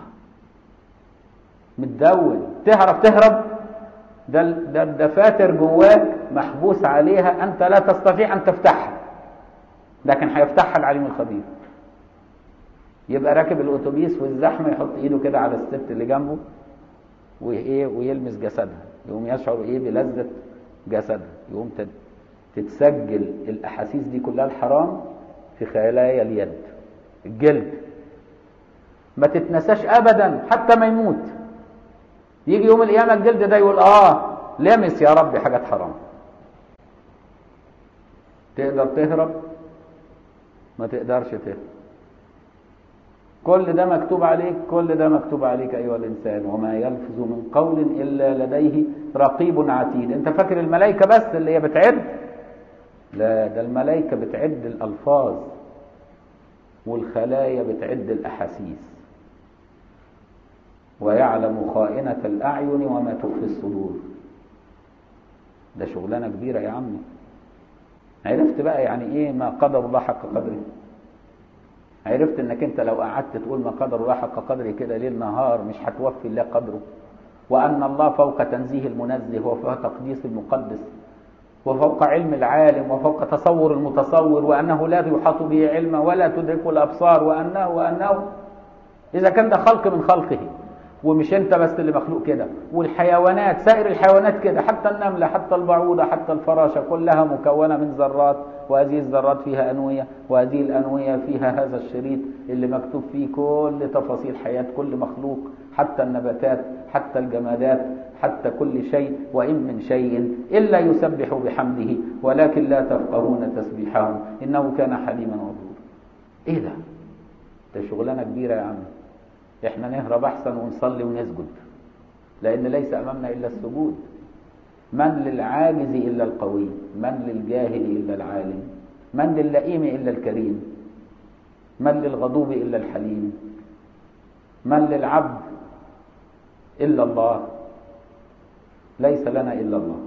متدون تعرف تهرب ده ده الدفاتر جواك محبوس عليها انت لا تستطيع ان تفتحها لكن هيفتحها العليم الخبير يبقى راكب الاتوبيس والزحمه يحط ايده كده على الست اللي جنبه وايه ويلمس جسدها يقوم يشعر ايه بلذه جسدها يقوم تتسجل الاحاسيس دي كلها الحرام في خلايا اليد الجلد ما تتنساش ابدا حتى ما يموت يجي يوم القيامه الجلد ده يقول اه لمس يا ربي حاجات حرام تقدر تهرب ما تقدرش تهرب كل ده مكتوب عليك كل ده مكتوب عليك ايها الانسان وما يلفظ من قول الا لديه رقيب عتيد انت فاكر الملائكه بس اللي هي بتعد لا ده الملائكه بتعد الالفاظ والخلايا بتعد الاحاسيس ويعلم خائنة الأعين وما تخفي الصدور ده شغلانة كبيرة يا عمي عرفت بقى يعني ايه ما قدر الله حق قدره عرفت انك انت لو قعدت تقول ما قدر الله حق قدره كده ليل نهار مش هتوفي الله قدره وان الله فوق تنزيه المنزه وفوق تقديس المقدس وفوق علم العالم وفوق تصور المتصور وانه لا يحاط به علما ولا تدركه الابصار وانه وانه اذا كان ده خلق من خلقه ومش انت بس اللي مخلوق كده والحيوانات سائر الحيوانات كده حتى النملة حتى البعوضة حتى الفراشة كلها مكونة من ذرات وهذه الذرات فيها أنوية وهذه الأنوية فيها هذا الشريط اللي مكتوب فيه كل تفاصيل حياة كل مخلوق حتى النباتات حتى الجمادات حتى كل شيء وإن من شيء إلا يسبح بحمده ولكن لا تفقهون تسبيحهم إنه كان حليما غفورا إيه ده؟ ده شغلانة كبيرة يا عم احنا نهرب احسن ونصلي ونسجد لان ليس امامنا الا السجود من للعاجز الا القوي من للجاهل الا العالم من للئيم الا الكريم من للغضوب الا الحليم من للعبد الا الله ليس لنا الا الله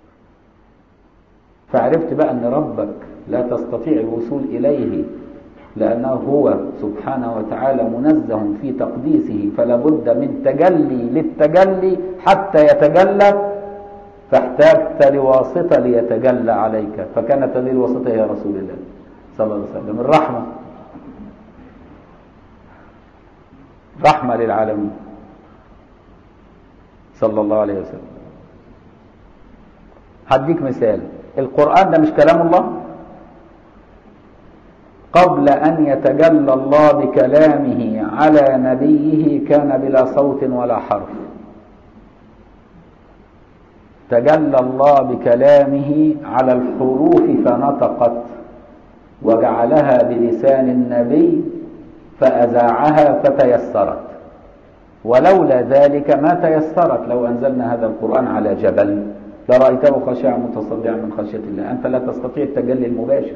فعرفت بقى ان ربك لا تستطيع الوصول اليه لأنه هو سبحانه وتعالى منزه في تقديسه فلا بد من تجلي للتجلي حتى يتجلى فاحتاجت لواسطة ليتجلى عليك فكانت هذه الواسطة هي رسول الله صلى الله عليه وسلم الرحمة رحمة للعالمين صلى الله عليه وسلم هديك مثال القرآن ده مش كلام الله قبل أن يتجلى الله بكلامه على نبيه كان بلا صوت ولا حرف تجلى الله بكلامه على الحروف فنطقت وجعلها بلسان النبي فأذاعها فتيسرت ولولا ذلك ما تيسرت لو أنزلنا هذا القرآن على جبل لرأيته خاشعا متصدعا من خشية الله أنت لا تستطيع التجلي المباشر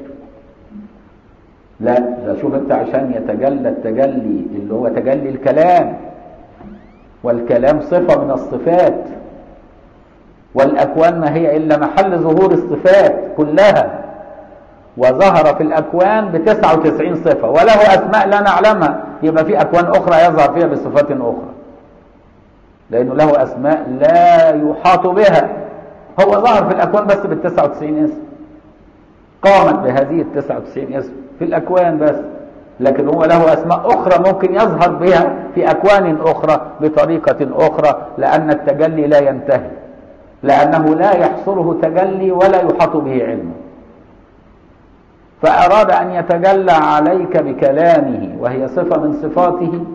لا ده شوف انت عشان يتجلى التجلي اللي هو تجلي الكلام والكلام صفة من الصفات والأكوان ما هي إلا محل ظهور الصفات كلها وظهر في الأكوان بتسعة وتسعين صفة وله أسماء لا نعلمها يبقى في أكوان أخرى يظهر فيها بصفات أخرى لأنه له أسماء لا يحاط بها هو ظهر في الأكوان بس بالتسعة وتسعين اسم قامت بهذه التسعة وتسعين اسم في الأكوان بس لكن هو له أسماء أخرى ممكن يظهر بها في أكوان أخرى بطريقة أخرى لأن التجلي لا ينتهي لأنه لا يحصره تجلي ولا يحاط به علم فأراد أن يتجلى عليك بكلامه وهي صفة من صفاته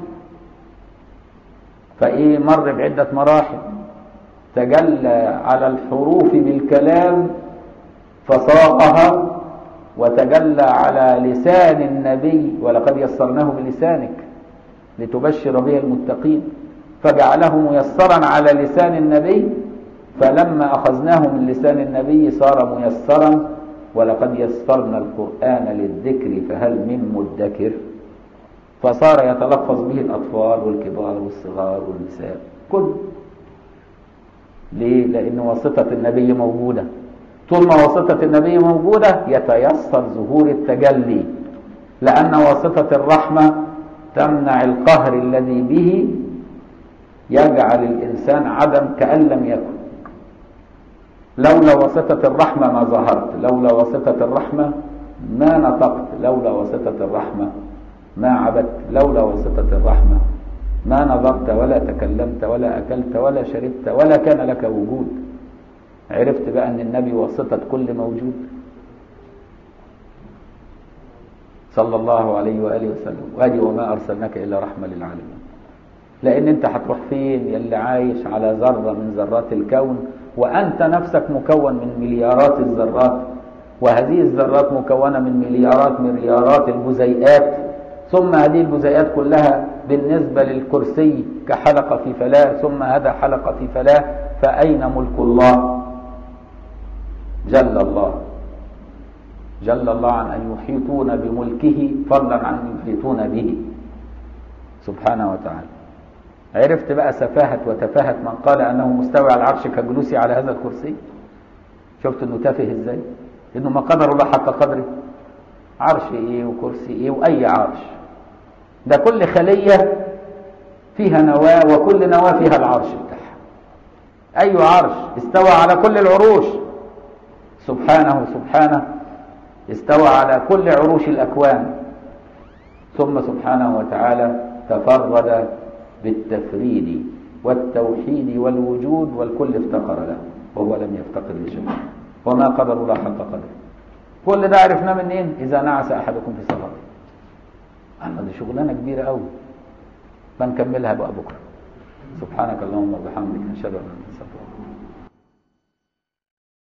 فإيه مر بعدة مراحل تجلى على الحروف بالكلام فصاغها وتجلى على لسان النبي ولقد يسرناه بلسانك لتبشر به المتقين فجعله ميسرا على لسان النبي فلما أخذناه من لسان النبي صار ميسرا ولقد يسرنا القرآن للذكر فهل من مدكر فصار يتلفظ به الأطفال والكبار والصغار والنساء كل ليه؟ لأن واسطة النبي موجودة طول ما واسطة النبي موجودة يتيسر ظهور التجلي لأن واسطة الرحمة تمنع القهر الذي به يجعل الإنسان عدم كأن لم يكن لولا واسطة الرحمة ما ظهرت لولا واسطة الرحمة ما نطقت لولا واسطة الرحمة ما عبدت لولا واسطة الرحمة ما نظرت ولا تكلمت ولا أكلت ولا شربت ولا كان لك وجود عرفت بقى أن النبي واسطة كل موجود صلى الله عليه وآله وسلم وادي وما أرسلناك إلا رحمة للعالمين لأن أنت هتروح فين يلي عايش على ذرة من ذرات الكون وأنت نفسك مكون من مليارات الذرات وهذه الذرات مكونة من مليارات مليارات الجزيئات ثم هذه الجزيئات كلها بالنسبة للكرسي كحلقة في فلاة ثم هذا حلقة في فلاة فأين ملك الله جل الله جل الله عن أن يحيطون بملكه فضلا عن أن يحيطون به سبحانه وتعالى عرفت بقى سفاهة وتفاهة من قال أنه مستوي على العرش كجلوسي على هذا الكرسي شفت أنه تافه إزاي إنه ما قدر الله حق قدره عرش إيه وكرسي إيه وأي عرش ده كل خلية فيها نواة وكل نواة فيها العرش بتاعها أي عرش استوى على كل العروش سبحانه سبحانه استوى على كل عروش الأكوان ثم سبحانه وتعالى تفرد بالتفريد والتوحيد والوجود والكل افتقر له وهو لم يفتقر لشيء وما قدر الله حق قدره كل ده عرفناه منين اذا نعس احدكم في صلاته الله دي شغلانه كبيره قوي بنكملها بقى بكره سبحانك اللهم وبحمدك نشهد ان لا اله الا انت